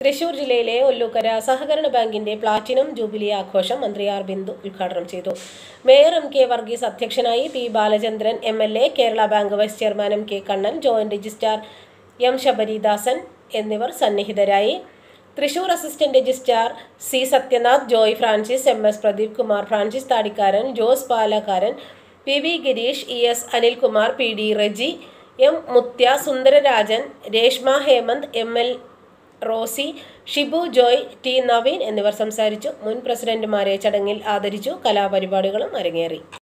തൃശൂർ ജില്ലയിലെ ഒല്ലൂക്കര സഹകരണ ബാങ്കിന്റെ പ്ലാറ്റിനം ജൂബിലി ആഘോഷം മന്ത്രി ആർ ബിന്ദു ഉദ്ഘാടനം ചെയ്തു മേയർ എം കെ വർഗീസ് അധ്യക്ഷനായി P Balachandran M L A Kerala bank vice chairman M K Kannan joint registrar M Sabaridasan എന്നിവർ സന്നിഹിതരായി Thrissur assistant registrar C Sathyanath Joy Francis M S Pradeep Kumar Francis Thadikkaran Jose Palakkaran P V Gireesh E S Anilkumar P D Reji M Muthya Sundararajan Reshma Hemanth M L Rosy Shibu Joy T Naveen എന്നിവർ സംസാരിച്ചു മുൻ പ്രസിഡന്റുമാരെ ചടങ്ങിൽ ആദരിച്ചു കലാപരിപാടികളും അരങ്ങേറി